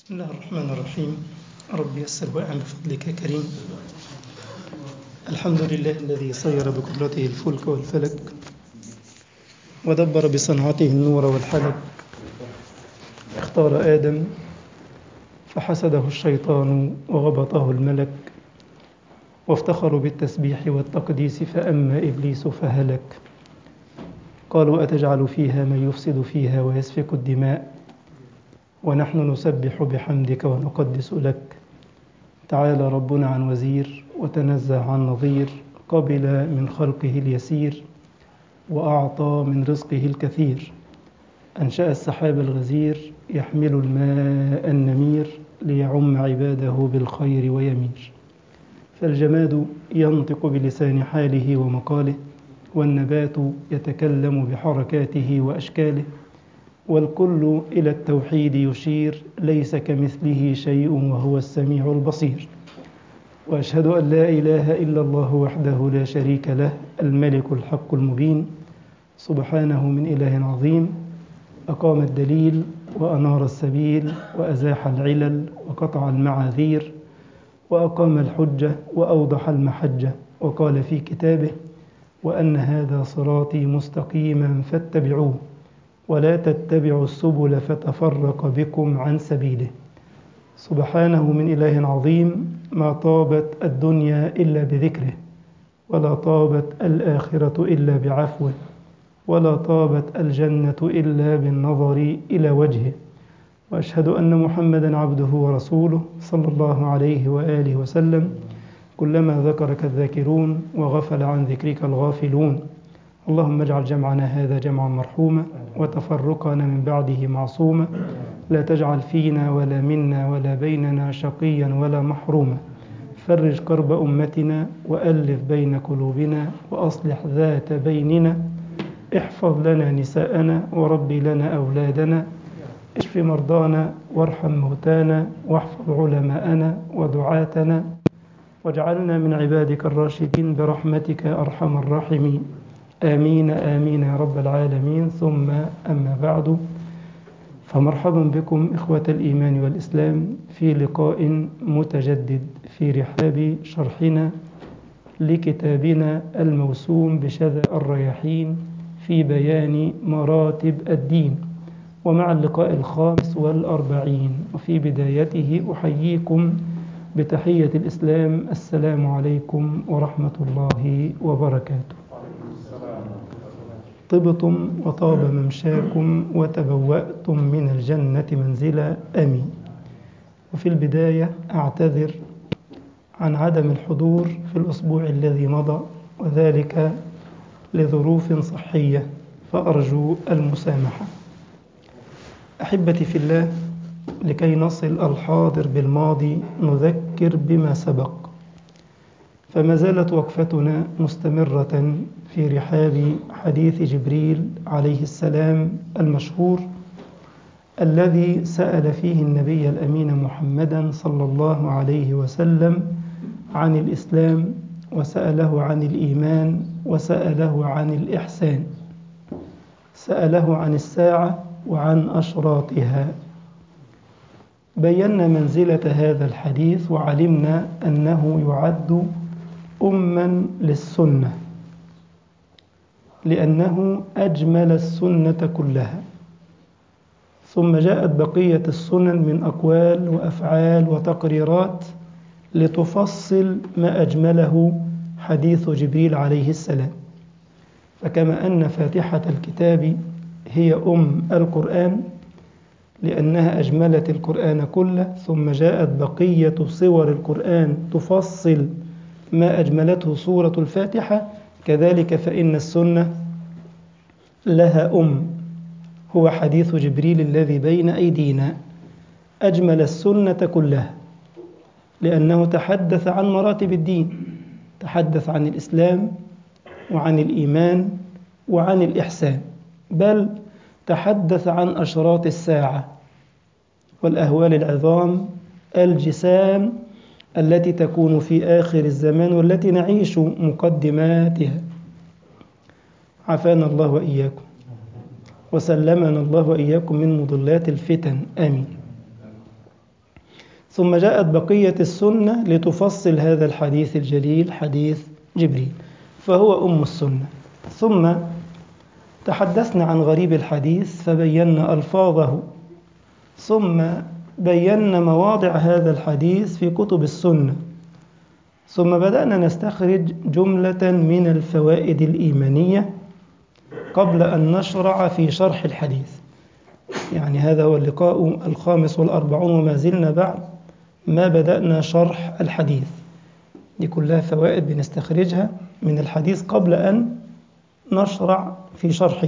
بسم الله الرحمن الرحيم رب يسر وأعن بفضلك يا كريم الحمد لله الذي صير بقدرته الفلك والفلك ودبر بصنعته النور والحلك اختار آدم فحسده الشيطان وغبطه الملك وافتخروا بالتسبيح والتقديس فأما إبليس فهلك قالوا أتجعل فيها من يفسد فيها ويسفك الدماء ونحن نسبح بحمدك ونقدس لك تعالى ربنا عن وزير وتنزه عن نظير قبل من خلقه اليسير وأعطى من رزقه الكثير أنشأ السحاب الغزير يحمل الماء النمير ليعم عباده بالخير ويمير فالجماد ينطق بلسان حاله ومقاله والنبات يتكلم بحركاته وأشكاله والكل إلى التوحيد يشير ليس كمثله شيء وهو السميع البصير وأشهد أن لا إله إلا الله وحده لا شريك له الملك الحق المبين سبحانه من إله عظيم أقام الدليل وأنار السبيل وأزاح العلل وقطع المعاذير وأقام الحجة وأوضح المحجة وقال في كتابه وأن هذا صراطي مستقيما فاتبعوه ولا تتبعوا السبل فتفرق بكم عن سبيله سبحانه من إله عظيم ما طابت الدنيا إلا بذكره ولا طابت الآخرة إلا بعفوه ولا طابت الجنة إلا بالنظر إلى وجهه وأشهد أن محمدا عبده ورسوله صلى الله عليه وآله وسلم كلما ذكرك الذاكرون وغفل عن ذكرك الغافلون اللهم اجعل جمعنا هذا جمعا مرحوما وتفرقنا من بعده معصوما لا تجعل فينا ولا منا ولا بيننا شقيا ولا محروما فرج كرب أمتنا وألف بين قلوبنا وأصلح ذات بيننا احفظ لنا نساءنا وربي لنا أولادنا اشف مرضانا وارحم موتانا واحفظ علماءنا ودعاتنا واجعلنا من عبادك الراشدين برحمتك أرحم الراحمين آمين آمين يا رب العالمين ثم أما بعد فمرحبا بكم إخوة الإيمان والإسلام في لقاء متجدد في رحاب شرحنا لكتابنا الموسوم بشذا الرياحين في بيان مراتب الدين ومع اللقاء الخامس والأربعين وفي بدايته أحييكم بتحية الإسلام السلام عليكم ورحمة الله وبركاته طبتم وطاب ممشاكم وتبوأتم من الجنة منزلا آمين وفي البداية أعتذر عن عدم الحضور في الأسبوع الذي مضى وذلك لظروف صحية فأرجو المسامحة أحبتي في الله لكي نصل الحاضر بالماضي نذكر بما سبق فما زالت وقفتنا مستمرة في رحاب حديث جبريل عليه السلام المشهور الذي سأل فيه النبي الأمين محمدا صلى الله عليه وسلم عن الإسلام وسأله عن الإيمان وسأله عن الإحسان سأله عن الساعة وعن أشراطها بينا منزلة هذا الحديث وعلمنا أنه يعد أما للسنة لأنه أجمل السنة كلها ثم جاءت بقية السنن من أقوال وأفعال وتقريرات لتفصل ما أجمله حديث جبريل عليه السلام فكما أن فاتحة الكتاب هي أم القرآن لأنها أجملت القرآن كله ثم جاءت بقية صور القرآن تفصل ما أجملته سورة الفاتحة كذلك فإن السنة لها أم هو حديث جبريل الذي بين أيدينا أجمل السنة كلها لأنه تحدث عن مراتب الدين تحدث عن الإسلام وعن الإيمان وعن الإحسان بل تحدث عن أشراط الساعة والأهوال العظام الجسام التي تكون في آخر الزمان والتي نعيش مقدماتها عافانا الله وإياكم وسلمنا الله وإياكم من مضلات الفتن آمين ثم جاءت بقية السنة لتفصل هذا الحديث الجليل حديث جبريل فهو أم السنة ثم تحدثنا عن غريب الحديث فبينا ألفاظه ثم بينا مواضع هذا الحديث في كتب السنة ثم بدأنا نستخرج جملة من الفوائد الإيمانية قبل أن نشرع في شرح الحديث يعني هذا هو اللقاء الخامس والأربعون وما زلنا بعد ما بدأنا شرح الحديث دي كلها فوائد بنستخرجها من الحديث قبل أن نشرع في شرحه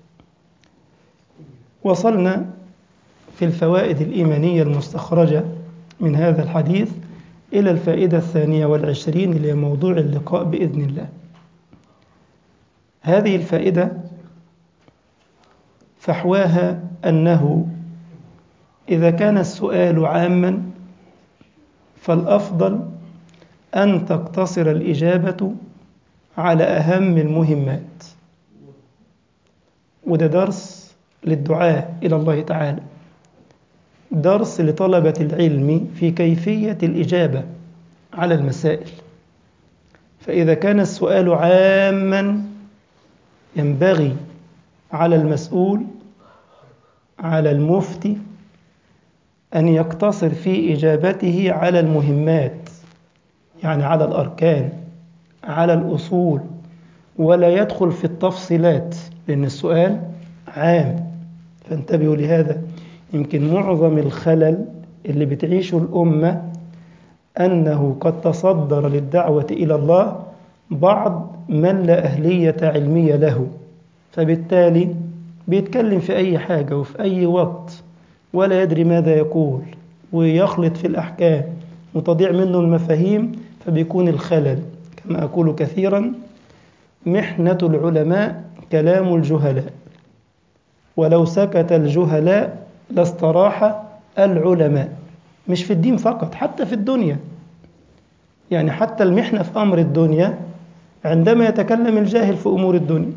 وصلنا في الفوائد الإيمانية المستخرجة من هذا الحديث إلى الفائدة الثانية والعشرين اللي هي موضوع اللقاء بإذن الله هذه الفائدة فحواها أنه إذا كان السؤال عاما فالأفضل أن تقتصر الإجابة على أهم المهمات وده درس للدعاء إلى الله تعالى درس لطلبة العلم في كيفية الإجابة على المسائل فإذا كان السؤال عاما ينبغي على المسؤول على المفتي أن يقتصر في إجابته على المهمات يعني على الأركان على الأصول ولا يدخل في التفصيلات لأن السؤال عام فانتبهوا لهذا يمكن معظم الخلل اللي بتعيشه الأمة أنه قد تصدر للدعوة إلى الله بعض من لا أهلية علمية له فبالتالي بيتكلم في أي حاجة وفي أي وقت ولا يدري ماذا يقول ويخلط في الأحكام وتضيع منه المفاهيم فبيكون الخلل كما أقول كثيرا محنة العلماء كلام الجهلاء ولو سكت الجهلاء لاستراح العلماء مش في الدين فقط حتى في الدنيا يعني حتى المحنة في أمر الدنيا عندما يتكلم الجاهل في أمور الدنيا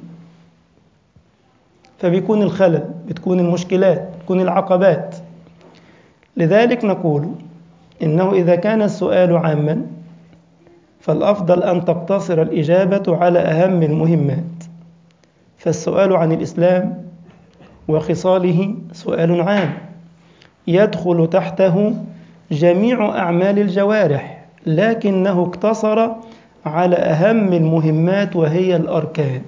فبيكون الخلل بتكون المشكلات بتكون العقبات لذلك نقول إنه إذا كان السؤال عاما فالأفضل أن تقتصر الإجابة على أهم المهمات فالسؤال عن الإسلام وخصاله سؤال عام يدخل تحته جميع أعمال الجوارح لكنه اقتصر على أهم المهمات وهي الأركان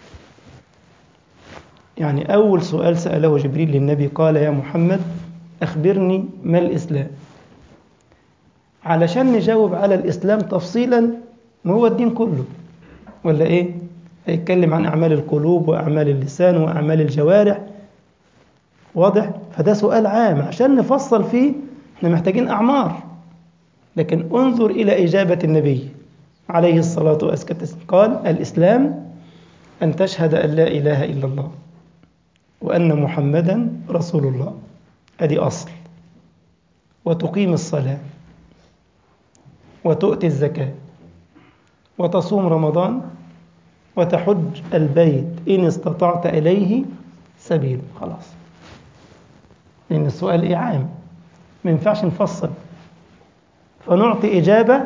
يعني أول سؤال سأله جبريل للنبي قال يا محمد أخبرني ما الإسلام علشان نجاوب على الإسلام تفصيلا ما هو الدين كله ولا إيه هيتكلم عن أعمال القلوب وأعمال اللسان وأعمال الجوارح واضح فده سؤال عام عشان نفصل فيه احنا محتاجين أعمار لكن انظر إلى إجابة النبي عليه الصلاة والسلام قال الإسلام أن تشهد أن لا إله إلا الله وأن محمدا رسول الله أدي أصل وتقيم الصلاة وتؤتي الزكاة وتصوم رمضان وتحج البيت إن استطعت إليه سبيل خلاص لأن السؤال إيه عام ما ينفعش نفصل فنعطي إجابة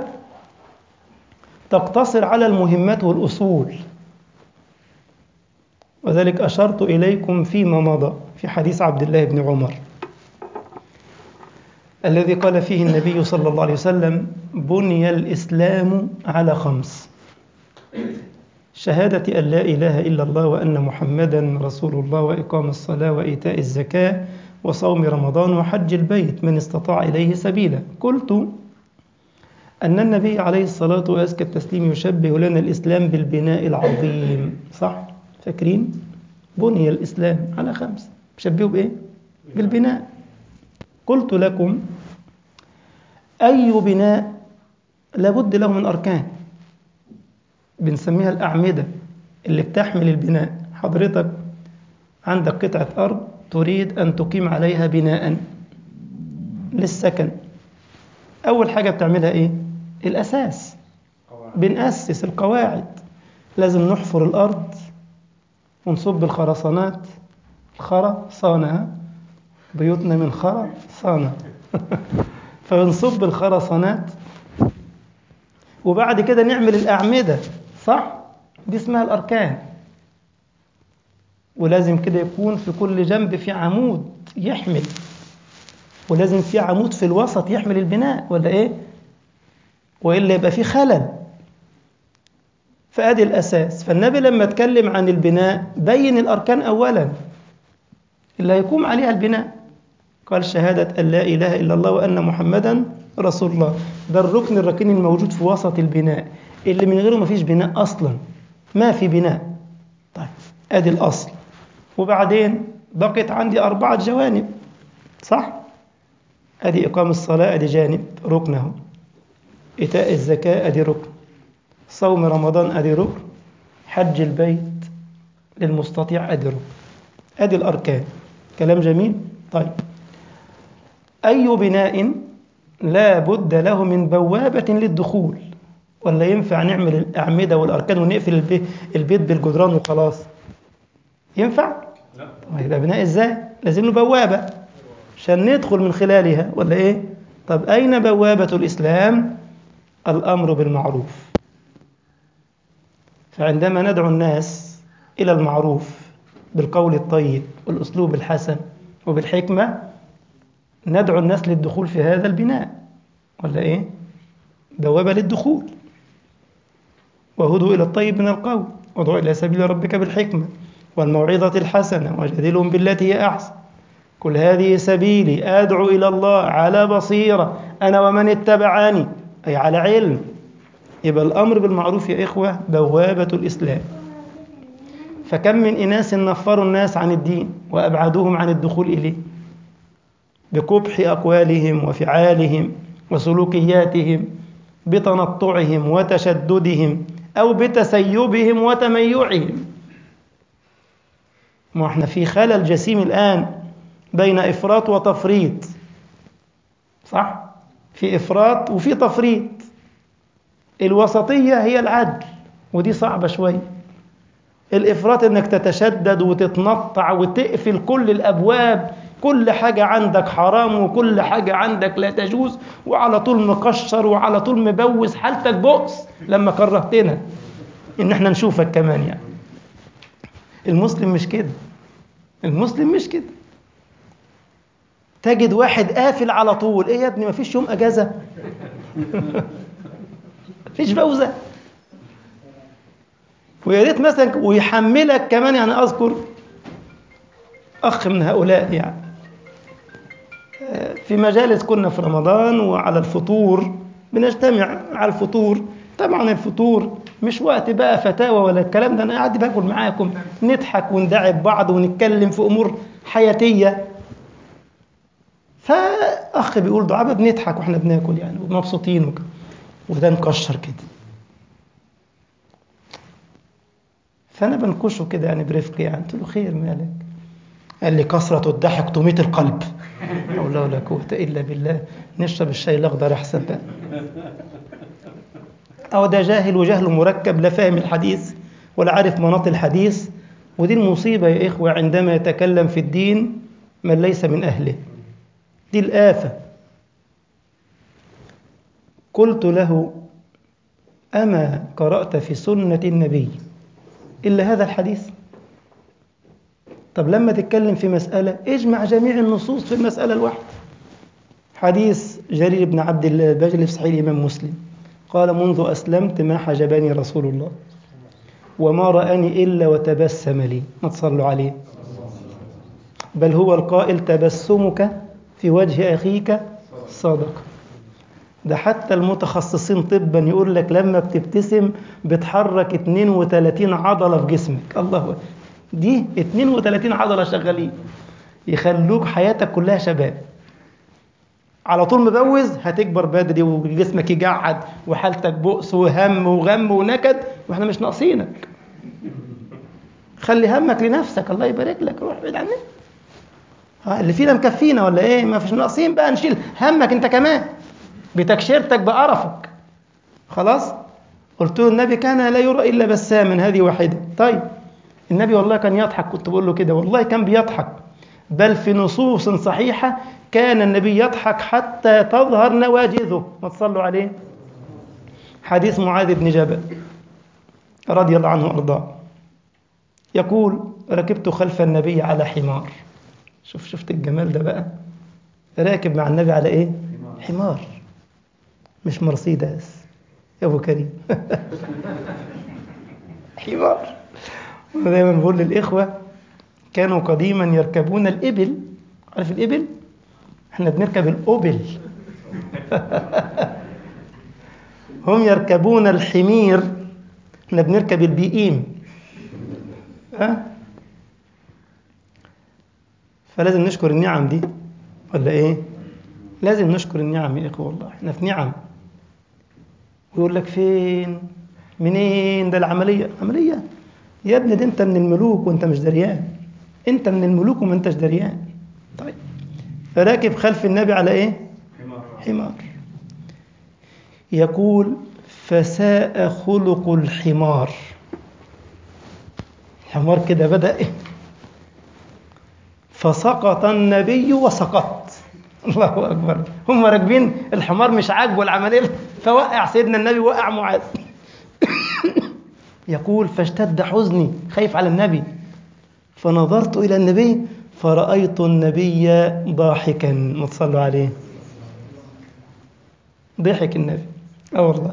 تقتصر على المهمات والأصول وذلك أشرت إليكم فيما مضى في حديث عبد الله بن عمر الذي قال فيه النبي صلى الله عليه وسلم بني الإسلام على خمس شهادة أن لا إله إلا الله وأن محمدا رسول الله وإقام الصلاة وإيتاء الزكاة وصوم رمضان وحج البيت من استطاع إليه سبيلا قلت أن النبي عليه الصلاة وأزكى التسليم يشبه لنا الإسلام بالبناء العظيم صح؟ فاكرين؟ بني الإسلام على خمس شبهه بإيه؟ بالبناء قلت لكم أي بناء لابد له من أركان بنسميها الأعمدة اللي بتحمل البناء حضرتك عندك قطعة أرض تريد أن تقيم عليها بناء للسكن أول حاجة بتعملها إيه؟ الأساس بنأسس القواعد لازم نحفر الأرض ونصب الخرسانات الخرى صانها بيوتنا من خرى صانة فبنصب الخرسانات وبعد كده نعمل الأعمدة صح؟ دي اسمها الأركان ولازم كده يكون في كل جنب في عمود يحمل ولازم في عمود في الوسط يحمل البناء ولا ايه والا يبقى في خلل فادي الاساس فالنبي لما اتكلم عن البناء بين الاركان اولا اللي هيقوم عليها البناء قال شهادة أن لا إله إلا الله وأن محمدا رسول الله ده الركن الركين الموجود في وسط البناء اللي من غيره ما فيش بناء أصلا ما في بناء طيب أدي الأصل وبعدين بقت عندي أربعة جوانب صح؟ أدي إقام الصلاة أدي جانب ركنه إيتاء الزكاة أدي ركن صوم رمضان أدي ركن حج البيت للمستطيع أدي ركن أدي الأركان كلام جميل طيب أي بناء لا بد له من بوابة للدخول ولا ينفع نعمل الأعمدة والأركان ونقفل البيت, البيت بالجدران وخلاص ينفع؟ لا طب يبقى بناء ازاي؟ لازم له بوابة عشان ندخل من خلالها ولا ايه؟ طب أين بوابة الإسلام؟ الأمر بالمعروف فعندما ندعو الناس إلى المعروف بالقول الطيب والأسلوب الحسن وبالحكمة ندعو الناس للدخول في هذا البناء ولا إيه؟ بوابة للدخول وهدوا إلى الطيب من القول وادعوا إلى سبيل ربك بالحكمة والموعظة الحسنة وجادلهم بالتي هي أحسن كل هذه سبيلي أدعو إلى الله على بصيرة أنا ومن اتبعني أي على علم يبقى الأمر بالمعروف يا إخوة بوابة الإسلام فكم من إناس نفروا الناس عن الدين وأبعدوهم عن الدخول إليه بقبح أقوالهم وفعالهم وسلوكياتهم بتنطعهم وتشددهم أو بتسيبهم وتميعهم ما احنا في خلل جسيم الآن بين إفراط وتفريط صح؟ في إفراط وفي تفريط الوسطية هي العدل ودي صعبة شوية الإفراط إنك تتشدد وتتنطع وتقفل كل الأبواب كل حاجة عندك حرام وكل حاجة عندك لا تجوز وعلى طول مكشر وعلى طول مبوز حالتك بؤس لما كرهتنا إن احنا نشوفك كمان يعني المسلم مش كده المسلم مش كده تجد واحد قافل على طول ايه يا ابني مفيش يوم اجازه مفيش فوزه ويا ريت مثلا ويحملك كمان يعني اذكر اخ من هؤلاء يعني في مجالس كنا في رمضان وعلى الفطور بنجتمع على الفطور طبعا الفطور مش وقت بقى فتاوى ولا الكلام ده انا قاعد باكل معاكم نضحك وندعب بعض ونتكلم في امور حياتيه فاخ بيقول دعابه بنضحك واحنا بناكل يعني ومبسوطين وكده وده مكشر كده فانا بنكشه كده يعني برفق يعني قلت له خير مالك قال لي كثرة الضحك تميت القلب لا حول ولا قوة إلا بالله نشرب الشاي الأخضر أحسن بقى أو ده جاهل وجهل مركب لا فاهم الحديث ولا عارف مناط الحديث ودي المصيبة يا إخوة عندما يتكلم في الدين من ليس من أهله دي الآفة قلت له أما قرأت في سنة النبي إلا هذا الحديث طب لما تتكلم في مسألة اجمع جميع النصوص في المسألة الواحدة حديث جرير بن عبد الله البجلي في صحيح الإمام مسلم قال منذ أسلمت ما حجبني رسول الله وما رآني إلا وتبسم لي ما تصلوا عليه بل هو القائل تبسمك في وجه أخيك صدقة ده حتى المتخصصين طبا يقول لك لما بتبتسم بتحرك 32 عضلة في جسمك الله أكبر دي 32 عضلة شغالين يخلوك حياتك كلها شباب على طول مبوز هتكبر بدري وجسمك يجعد وحالتك بؤس وهم وغم ونكد واحنا مش ناقصينك خلي همك لنفسك الله يبارك لك روح بعيد عننا ها اللي فينا مكفينا ولا ايه ما فيش ناقصين بقى نشيل همك انت كمان بتكشيرتك بقرفك خلاص قلت له النبي كان لا يرى الا بساما هذه واحده طيب النبي والله كان يضحك كنت بقول له كده والله كان بيضحك بل في نصوص صحيحة كان النبي يضحك حتى تظهر نواجذه ما تصلوا عليه حديث معاذ بن جبل رضي الله عنه وارضاه يقول ركبت خلف النبي على حمار شوف شفت الجمال ده بقى راكب مع النبي على ايه حمار مش مرسيدس يا ابو كريم حمار وانا دايما بقول للاخوه كانوا قديما يركبون الابل عارف الابل احنا بنركب الاوبل هم يركبون الحمير احنا بنركب البيئيم ها فلازم نشكر النعم دي ولا ايه لازم نشكر النعم يا اخوه والله احنا في نعم ويقول لك فين منين ده العمليه عمليه يا ابني ده انت من الملوك وانت مش دريان انت من الملوك وما انتش دريان طيب راكب خلف النبي على ايه حمار يقول فساء خلق الحمار الحمار كده بدأ إيه؟ فسقط النبي وسقط الله أكبر هم راكبين الحمار مش عاجبه العملية فوقع سيدنا النبي وقع معاذ يقول فاشتد حزني خايف على النبي فنظرت إلى النبي فرأيت النبي ضاحكا ما تصلوا عليه ضحك النبي اه والله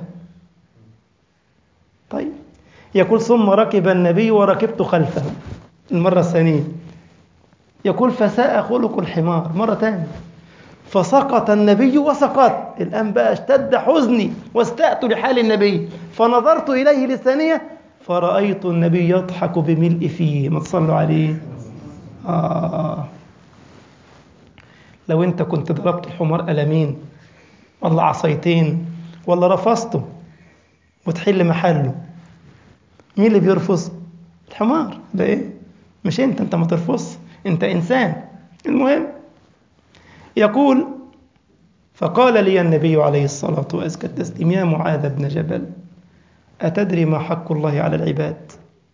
طيب يقول ثم ركب النبي وركبت خلفه المرة الثانية يقول فساء خلق الحمار مرة ثانية فسقط النبي وسقط الآن بقى اشتد حزني واستأت لحال النبي فنظرت إليه للثانية فرأيت النبي يضحك بملء فيه ما تصلوا عليه آه. لو أنت كنت ضربت الحمار ألمين ولا عصايتين ولا رفضته وتحل محله مين اللي بيرفض الحمار ده ايه مش انت انت ما ترفضش انت انسان المهم يقول فقال لي النبي عليه الصلاة وأزكى التسليم يا معاذ بن جبل أتدري ما حق الله على العباد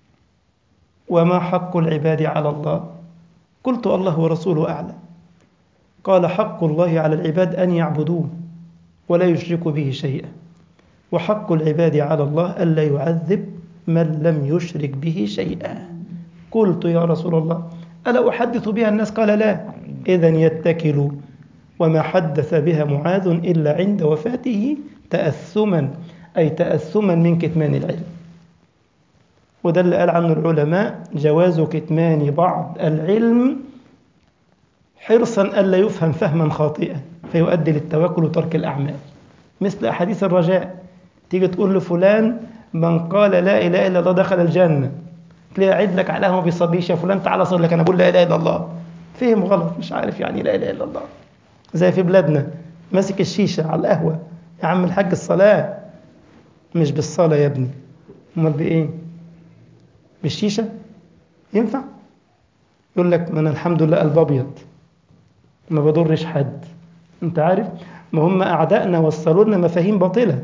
وما حق العباد على الله قلت الله ورسوله أعلم قال حق الله على العباد أن يعبدوه ولا يشركوا به شيئا وحق العباد على الله ألا يعذب من لم يشرك به شيئا قلت يا رسول الله ألا أحدث بها الناس قال لا إذا يتكل وما حدث بها معاذ إلا عند وفاته تأثما أي تأثما من كتمان العلم وده اللي قال عنه العلماء جواز كتمان بعض العلم حرصا ألا يفهم فهما خاطئا فيؤدي للتوكل وترك الأعمال مثل أحاديث الرجاء تيجي تقول لفلان من قال لا إله إلا الله دخل الجنة تلاقي قاعد لك على ما بيصليش يا فلان تعالى صلي لك أنا بقول لا إله إلا الله فهم غلط مش عارف يعني لا إله إلا الله زي في بلادنا ماسك الشيشة على القهوة يا عم الحاج الصلاة مش بالصلاة يا ابني أمال بإيه؟ بالشيشة ينفع؟ يقول لك ما أنا الحمد لله قلب أبيض ما بضرش حد أنت عارف؟ ما هم أعدائنا وصلوا لنا مفاهيم باطلة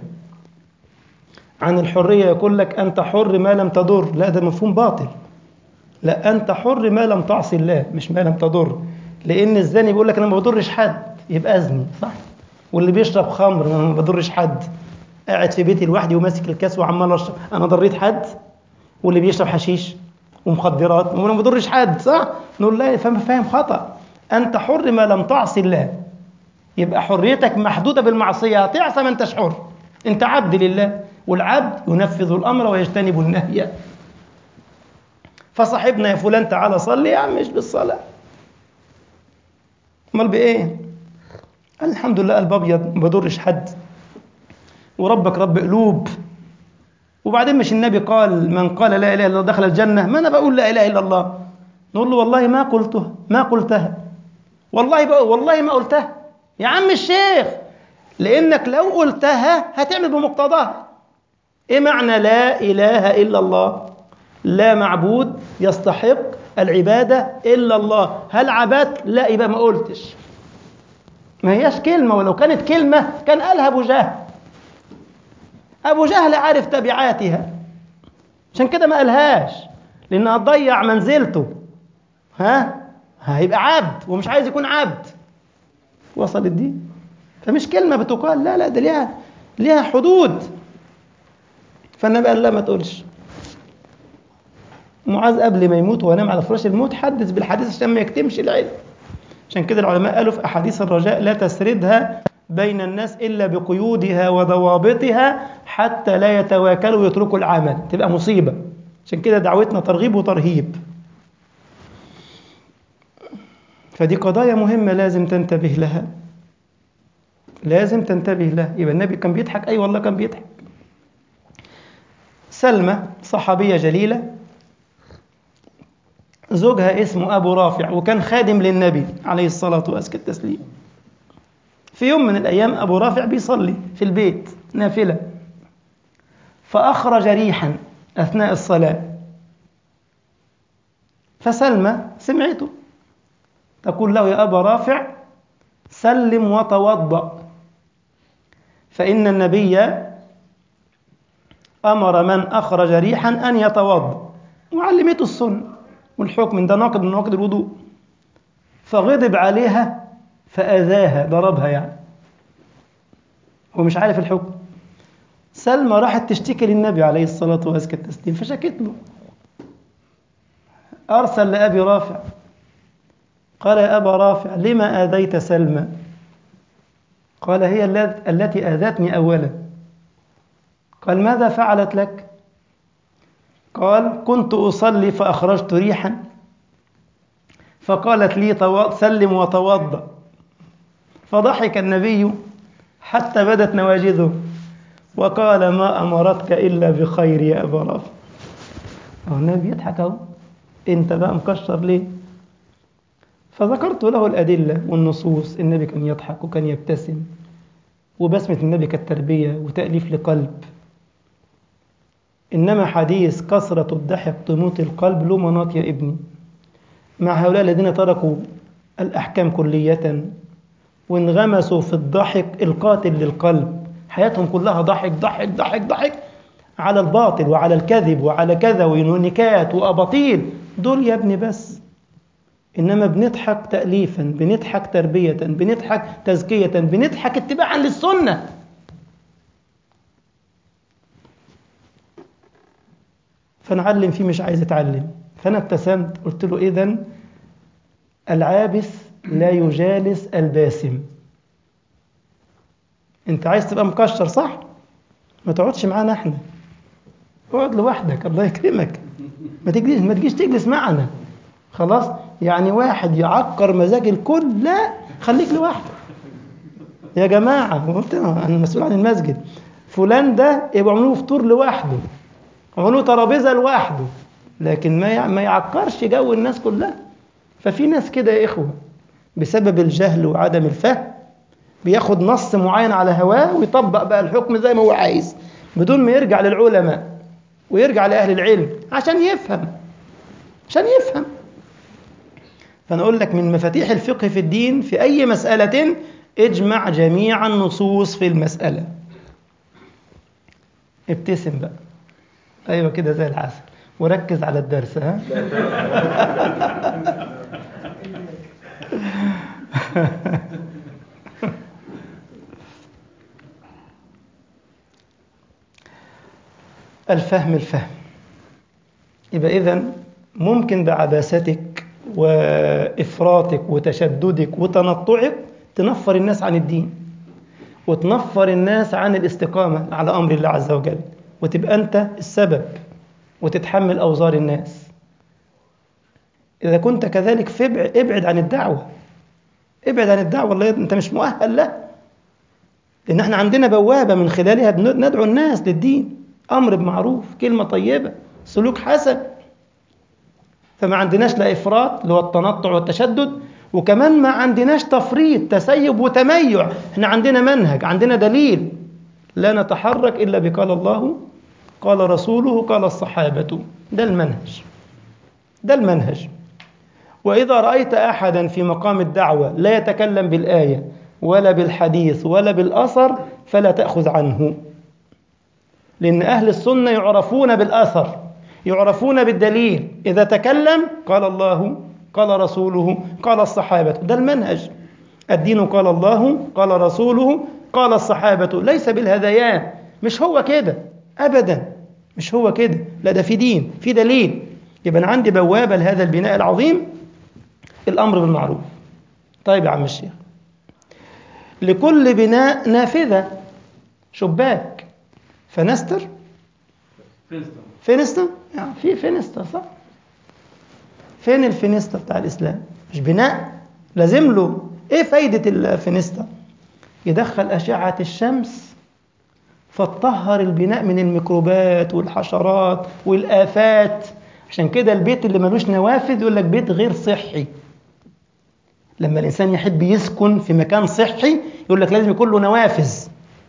عن الحرية يقول لك أنت حر ما لم تضر لا ده مفهوم باطل لا أنت حر ما لم تعصي الله مش ما لم تضر لأن الزاني بيقول لك أنا ما بضرش حد يبقى أزني صح واللي بيشرب خمر أنا ما بضرش حد قاعد في بيتي لوحدي وماسك الكاس وعمال أشرب أنا ضريت حد واللي بيشرب حشيش ومخدرات أنا ما بضرش حد صح نقول لا فاهم فاهم خطأ أنت حر ما لم تعصي الله يبقى حريتك محدودة بالمعصية هتعصى ما أنتش حر أنت عبد لله والعبد ينفذ الأمر ويجتنب النهي فصاحبنا يا فلان تعالى صلي يا عم مش بالصلاة امال بايه قال الحمد لله قلب ابيض ما بضرش حد وربك رب قلوب وبعدين مش النبي قال من قال لا اله الا الله دخل الجنه ما انا بقول لا اله الا الله نقول له والله ما قلتها ما قلتها والله بقى والله ما قلتها يا عم الشيخ لانك لو قلتها هتعمل بمقتضاها ايه معنى لا اله الا الله لا معبود يستحق العبادة إلا الله هل عبدت؟ لا يبقى ما قلتش ما هياش كلمة ولو كانت كلمة كان قالها أبو جهل أبو جهل عارف تبعاتها عشان كده ما قالهاش لأنها تضيع منزلته ها هيبقى عبد ومش عايز يكون عبد وصلت دي فمش كلمة بتقال لا لا ده ليها ليها حدود فالنبي قال لا ما تقولش معاذ قبل ما يموت وهو نام على فراش الموت حدث بالحديث عشان ما يكتمش العلم عشان كده العلماء قالوا في أحاديث الرجاء لا تسردها بين الناس إلا بقيودها وضوابطها حتى لا يتواكلوا ويتركوا العمل تبقى مصيبة عشان كده دعوتنا ترغيب وترهيب فدي قضايا مهمة لازم تنتبه لها لازم تنتبه لها يبقى النبي كان بيضحك أي والله كان بيضحك سلمى صحابية جليلة زوجها اسمه أبو رافع وكان خادم للنبي عليه الصلاة وأزكى التسليم في يوم من الأيام أبو رافع بيصلي في البيت نافلة فأخرج ريحا أثناء الصلاة فسلمى سمعته تقول له يا أبا رافع سلم وتوضأ فإن النبي أمر من أخرج ريحا أن يتوضأ وعلمته السنة والحكم من ده ناقض من نواقض الوضوء فغضب عليها فأذاها ضربها يعني هو مش عارف الحكم سلمى راحت تشتكي للنبي عليه الصلاة وأزكى التسليم فشكت له أرسل لأبي رافع قال يا أبا رافع لما آذيت سلمى قال هي التي آذتني أولا قال ماذا فعلت لك قال كنت أصلي فأخرجت ريحا فقالت لي سلم وتوضأ فضحك النبي حتى بدت نواجذه وقال ما أمرتك إلا بخير يا أبا رافع أو النبي يضحك أهو أنت بقى مكشر ليه فذكرت له الأدلة والنصوص النبي كان يضحك وكان يبتسم وبسمة النبي كانت تربية وتأليف لقلب إنما حديث كثرة الضحك تموت القلب له مناط يا ابني مع هؤلاء الذين تركوا الأحكام كلية وانغمسوا في الضحك القاتل للقلب حياتهم كلها ضحك ضحك ضحك ضحك على الباطل وعلى الكذب وعلى كذا ونكات وأباطيل دول يا ابني بس إنما بنضحك تأليفا بنضحك تربية بنضحك تزكية بنضحك اتباعا للسنة فنعلم فيه مش عايز يتعلم فأنا ابتسمت قلت له إذا العابس لا يجالس الباسم أنت عايز تبقى مكشر صح؟ ما تقعدش معانا احنا اقعد لوحدك الله يكرمك ما تجلس ما تجيش تجلس معنا خلاص يعني واحد يعكر مزاج الكل لا خليك لوحدك يا جماعة قلت أنا المسؤول عن المسجد فلان ده يبقى عملوه فطور لوحده عملوه ترابيزة لوحده لكن ما ما يعكرش جو الناس كلها ففي ناس كده يا إخوة بسبب الجهل وعدم الفهم بياخد نص معين على هواه ويطبق بقى الحكم زي ما هو عايز بدون ما يرجع للعلماء ويرجع لأهل العلم عشان يفهم عشان يفهم فأنا أقول لك من مفاتيح الفقه في الدين في أي مسألة اجمع جميع النصوص في المسألة ابتسم بقى أيوة كده زي العسل وركز على الدرس ها الفهم الفهم يبقى إذن ممكن بعباستك وإفراطك وتشددك وتنطعك تنفر الناس عن الدين وتنفر الناس عن الاستقامة على أمر الله عز وجل وتبقى أنت السبب وتتحمل أوزار الناس إذا كنت كذلك فابعد عن الدعوة ابعد عن الدعوة والله أنت مش مؤهل له لأن احنا عندنا بوابة من خلالها ندعو الناس للدين أمر بمعروف كلمة طيبة سلوك حسن فما عندناش لا إفراط اللي هو التنطع والتشدد وكمان ما عندناش تفريط تسيب وتميع احنا عندنا منهج عندنا دليل لا نتحرك إلا بقال الله قال رسوله قال الصحابة ده المنهج ده المنهج وإذا رأيت أحدا في مقام الدعوة لا يتكلم بالآية ولا بالحديث ولا بالأثر فلا تأخذ عنه لأن أهل السنة يعرفون بالأثر يعرفون بالدليل إذا تكلم قال الله قال رسوله قال الصحابة ده المنهج الدين قال الله قال رسوله قال الصحابة ليس بالهذيان مش هو كده أبدا مش هو كده لا ده في دين في دليل يبقى أنا عندي بوابة لهذا البناء العظيم الأمر بالمعروف طيب يا عم الشيخ لكل بناء نافذة شباك فنستر فينستون فينستر يعني في فينستر صح فين الفينستر بتاع الإسلام مش بناء لازم له إيه فايدة الفينستر يدخل أشعة الشمس فتطهر البناء من الميكروبات والحشرات والآفات عشان كده البيت اللي ملوش نوافذ يقول لك بيت غير صحي لما الإنسان يحب يسكن في مكان صحي يقول لك لازم يكون له نوافذ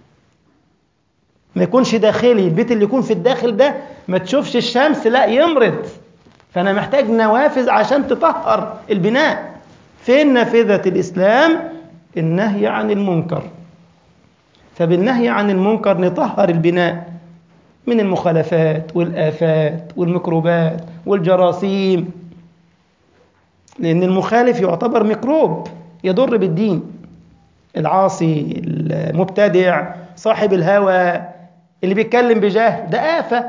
ما يكونش داخلي البيت اللي يكون في الداخل ده ما تشوفش الشمس لا يمرض فأنا محتاج نوافذ عشان تطهر البناء فين نافذة الإسلام النهي عن المنكر فبالنهي عن المنكر نطهر البناء من المخالفات والآفات والميكروبات والجراثيم لأن المخالف يعتبر ميكروب يضر بالدين العاصي المبتدع صاحب الهوى اللي بيتكلم بجهل ده آفة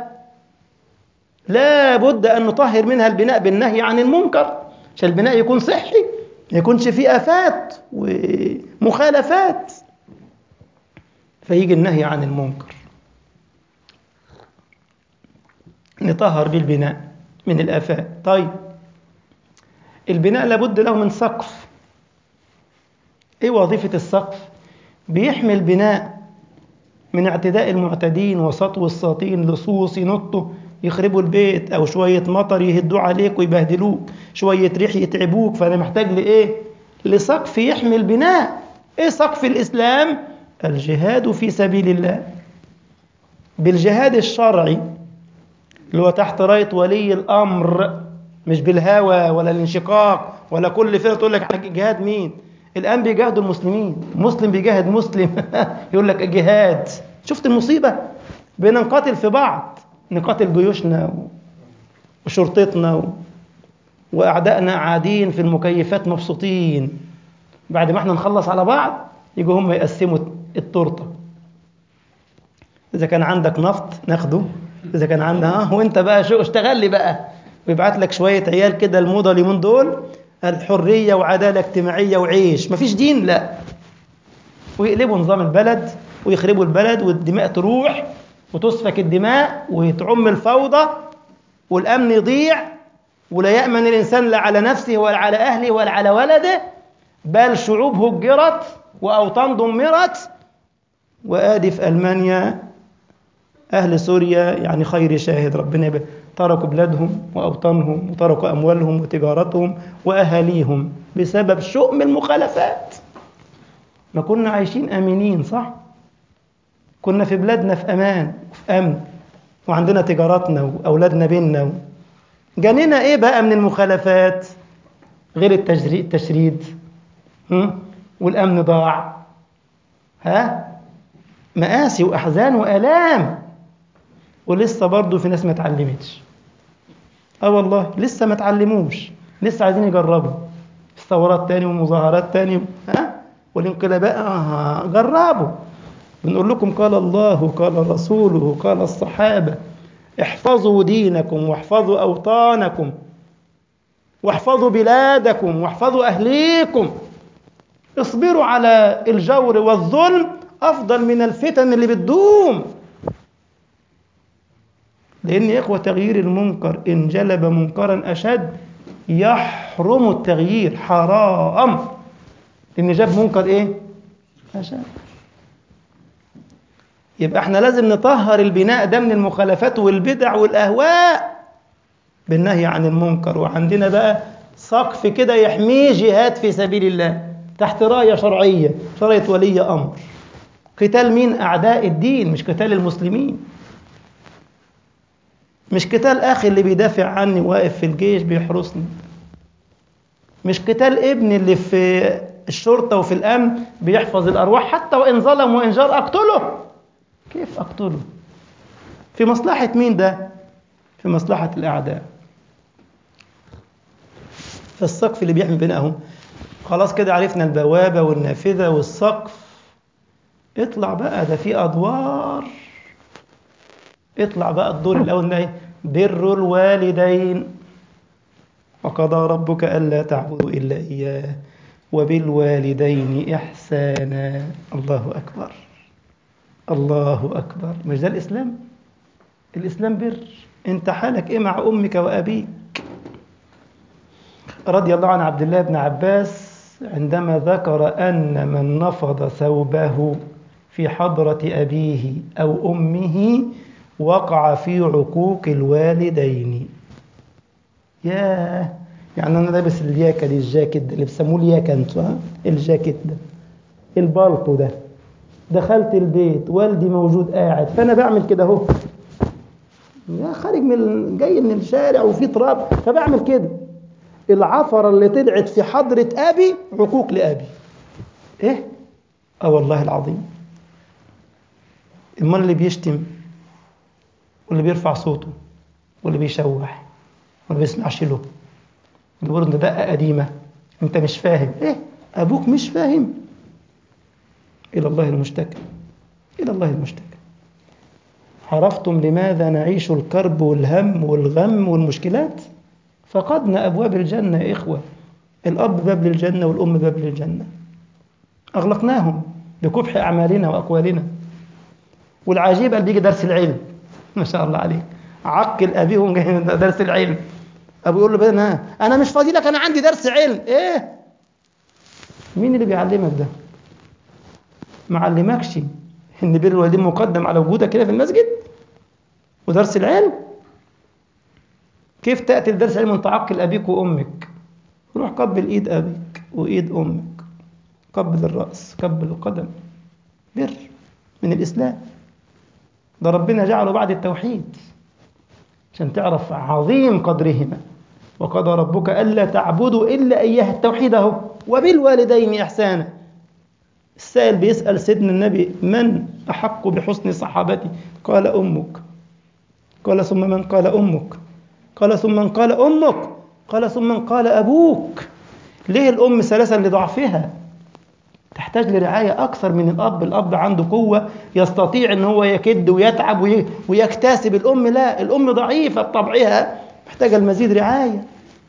لا بد أن نطهر منها البناء بالنهي عن المنكر عشان البناء يكون صحي ما يكونش فيه آفات ومخالفات فيجي النهي عن المنكر نطهر بالبناء من الآفات طيب البناء لابد له من سقف ايه وظيفة السقف بيحمي البناء من اعتداء المعتدين وسطو الساطين لصوص ينطوا يخربوا البيت او شوية مطر يهدوا عليك ويبهدلوك شوية ريح يتعبوك فانا محتاج لايه لسقف يحمي البناء ايه سقف الاسلام الجهاد في سبيل الله بالجهاد الشرعي اللي هو تحت راية ولي الامر مش بالهوى ولا الانشقاق ولا كل فرقه تقول لك جهاد مين الان بيجاهدوا المسلمين مسلم بيجاهد مسلم يقول لك جهاد شفت المصيبه بننقاتل في بعض نقاتل جيوشنا وشرطتنا واعدائنا قاعدين في المكيفات مبسوطين بعد ما احنا نخلص على بعض يجوا هم يقسموا التورته اذا كان عندك نفط ناخده اذا كان عندنا ها وانت بقى شو اشتغل لي بقى ويبعت لك شويه عيال كده الموضه اليومين دول الحريه وعداله اجتماعيه وعيش مفيش دين لا ويقلبوا نظام البلد ويخربوا البلد والدماء تروح وتسفك الدماء وتعم الفوضى والامن يضيع ولا يامن الانسان لا على نفسه ولا على اهله ولا على ولده بل شعوب هجرت واوطان دمرت وادي في المانيا اهل سوريا يعني خير شاهد ربنا يبقى تركوا بلادهم وأوطانهم وتركوا أموالهم وتجارتهم وأهاليهم بسبب شؤم المخالفات ما كنا عايشين آمنين صح؟ كنا في بلادنا في أمان وفي أمن وعندنا تجاراتنا وأولادنا بينا جاننا إيه بقى من المخالفات غير التشريد والأمن ضاع ها مآسي وأحزان وآلام ولسه برضه في ناس ما اتعلمتش اه والله لسه ما اتعلموش لسه عايزين يجربوا ثورات تاني ومظاهرات تاني ها والانقلابات آه جربوا بنقول لكم قال الله قال رسوله قال الصحابة احفظوا دينكم واحفظوا أوطانكم واحفظوا بلادكم واحفظوا أهليكم اصبروا على الجور والظلم أفضل من الفتن اللي بتدوم لأن يا إخوة تغيير المنكر إن جلب منكرا أشد يحرم التغيير حرام إن جاب منكر إيه؟ أشد يبقى احنا لازم نطهر البناء ده من المخالفات والبدع والأهواء بالنهي عن المنكر وعندنا بقى سقف كده يحميه جهاد في سبيل الله تحت راية شرعية شرعية ولي أمر قتال مين أعداء الدين مش قتال المسلمين مش قتال أخي اللي بيدافع عني واقف في الجيش بيحرسني مش قتال ابني اللي في الشرطة وفي الأمن بيحفظ الأرواح حتى وإن ظلم وإن جار أقتله كيف أقتله في مصلحة مين ده في مصلحة الأعداء فالسقف اللي بيحمي بينهم خلاص كده عرفنا البوابة والنافذة والسقف اطلع بقى ده في أدوار اطلع بقى الدور الأول ده إيه؟ بر الوالدين وقضى ربك ألا تعبدوا إلا إياه وبالوالدين إحسانا الله أكبر الله أكبر مش ده الإسلام الإسلام بر أنت حالك إيه مع أمك وأبيك رضي الله عن عبد الله بن عباس عندما ذكر أن من نفض ثوبه في حضرة أبيه أو أمه وقع في عقوق الوالدين ياه يعني أنا لابس الياكة دي الجاكيت ده اللي بيسموه الياكة انتوا ها الجاكيت ده البالطو ده دخلت البيت والدي موجود قاعد فأنا بعمل كده أهو يا خارج من جاي من الشارع وفي تراب فبعمل كده العفرة اللي طلعت في حضرة أبي عقوق لأبي إيه؟ آه والله العظيم المال اللي بيشتم واللي بيرفع صوته واللي بيشوح واللي بيسمعش له بيقول إن دقة قديمة أنت مش فاهم إيه؟ أبوك مش فاهم إلى الله المشتكى إلى الله المشتكى عرفتم لماذا نعيش الكرب والهم والغم والمشكلات؟ فقدنا أبواب الجنة يا إخوة الأب باب للجنة والأم باب للجنة أغلقناهم بكبح أعمالنا وأقوالنا والعجيب اللي بيجي درس العلم ما شاء الله عليك عقل أبيهم جاي من درس العلم أبو يقول له بنا أنا مش فاضي لك أنا عندي درس علم إيه مين اللي بيعلمك ده ما علمكش إن بر الوالدين مقدم على وجودك كده في المسجد ودرس العلم كيف تأتي لدرس علم وانت عقل أبيك وأمك روح قبل إيد أبيك وإيد أمك قبل الرأس قبل القدم بر من الإسلام ده ربنا جعله بعد التوحيد عشان تعرف عظيم قدرهما وقضى ربك ألا تعبدوا إلا إياه التوحيد أهو وبالوالدين إحسانا السائل بيسأل سيدنا النبي من أحق بحسن صحابتي قال أمك قال ثم من قال أمك قال ثم من قال أمك قال ثم من قال أبوك ليه الأم ثلاثة لضعفها تحتاج لرعاية أكثر من الأب الأب عنده قوة يستطيع أن هو يكد ويتعب ويكتسب الأم لا الأم ضعيفة بطبعها محتاجة المزيد رعاية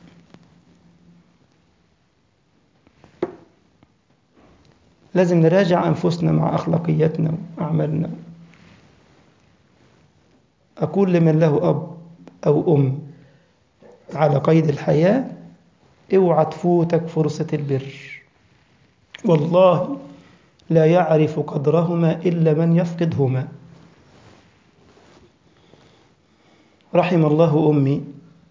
لازم نراجع أنفسنا مع أخلاقياتنا وأعمالنا أقول لمن له أب أو أم على قيد الحياة اوعى تفوتك فرصة البر والله لا يعرف قدرهما إلا من يفقدهما رحم الله أمي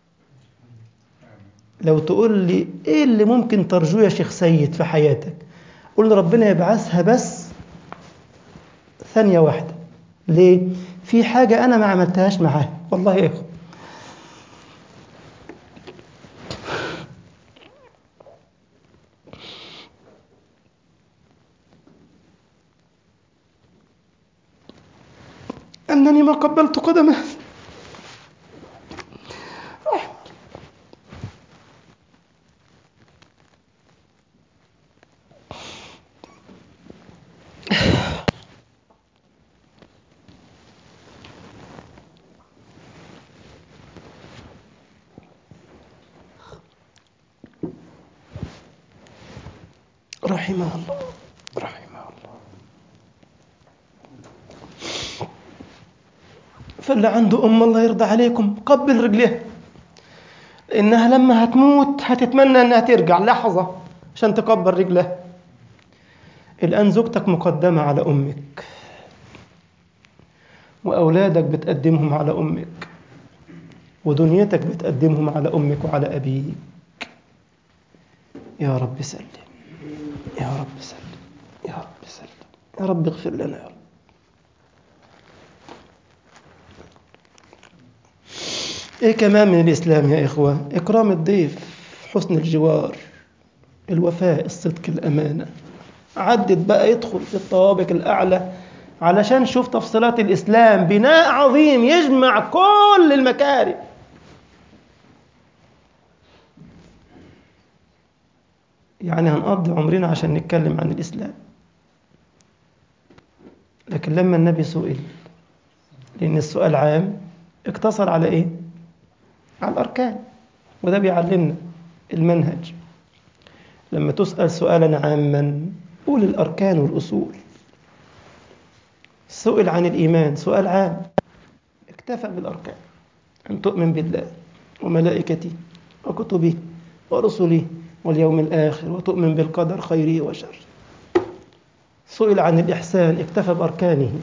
لو تقول لي إيه اللي ممكن ترجوه يا شيخ سيد في حياتك قول ربنا يبعثها بس ثانية واحدة ليه؟ في حاجة أنا ما عملتهاش معاها والله يا إخوة أنني ما قبلت قدمه رحمه الله رحمه الله فاللي عنده أم الله يرضى عليكم قبل رجليها إنها لما هتموت هتتمنى إنها ترجع لحظة عشان تقبل رجلها الآن زوجتك مقدمة على أمك وأولادك بتقدمهم على أمك ودنيتك بتقدمهم على أمك وعلى أبيك يا رب سلم يا رب سلم يا رب سلم يا رب اغفر لنا يا رب ايه كمان من الاسلام يا اخوه اكرام الضيف حسن الجوار الوفاء الصدق الامانه عدد بقى يدخل في الطوابق الاعلى علشان شوف تفصيلات الاسلام بناء عظيم يجمع كل المكارم يعني هنقضي عمرنا عشان نتكلم عن الإسلام لكن لما النبي سئل لأن السؤال عام اقتصر على إيه؟ على الأركان وده بيعلمنا المنهج لما تسأل سؤالا عاما قول الأركان والأصول سئل عن الإيمان سؤال عام اكتفى بالأركان أن تؤمن بالله وملائكته وكتبه ورسله واليوم الآخر وتؤمن بالقدر خيره وشره سئل عن الإحسان اكتفى بأركانه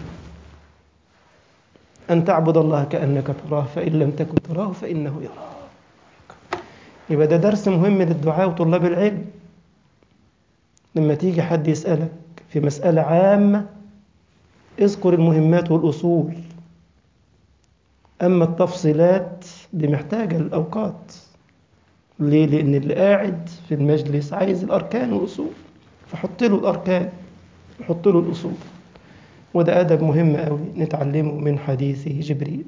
أن تعبد الله كأنك تراه فإن لم تكن تراه فإنه يراك يبقى ده درس مهم للدعاء وطلاب العلم لما تيجي حد يسألك في مسألة عامة اذكر المهمات والأصول أما التفصيلات دي محتاجة الأوقات ليه؟ لأن اللي قاعد في المجلس عايز الأركان والأصول فحط له الأركان وحط له الأصول وده أدب مهم قوي نتعلمه من حديث جبريل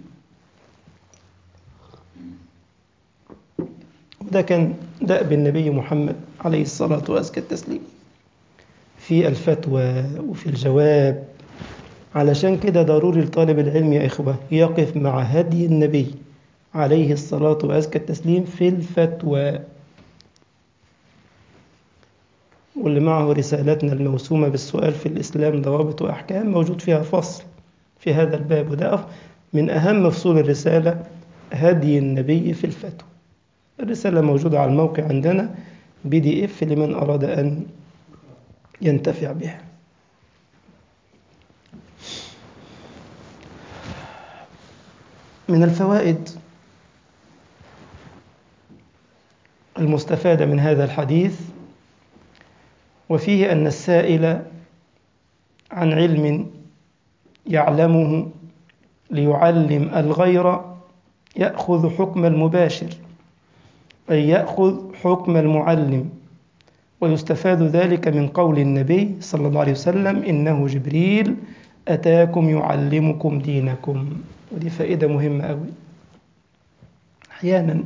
وده كان دأب النبي محمد عليه الصلاة وأزكى التسليم في الفتوى وفي الجواب علشان كده ضروري لطالب العلم يا إخوة يقف مع هدي النبي عليه الصلاة وأزكى التسليم في الفتوى واللي معه رسالتنا الموسومة بالسؤال في الإسلام ضوابط وأحكام موجود فيها فصل في هذا الباب وده من أهم فصول الرسالة هدي النبي في الفتوى الرسالة موجودة على الموقع عندنا بي دي اف لمن أراد أن ينتفع بها من الفوائد المستفادة من هذا الحديث وفيه أن السائل عن علم يعلمه ليعلم الغير يأخذ حكم المباشر أي يأخذ حكم المعلم ويستفاد ذلك من قول النبي صلى الله عليه وسلم إنه جبريل أتاكم يعلمكم دينكم ودي فائدة مهمة أوي أحيانا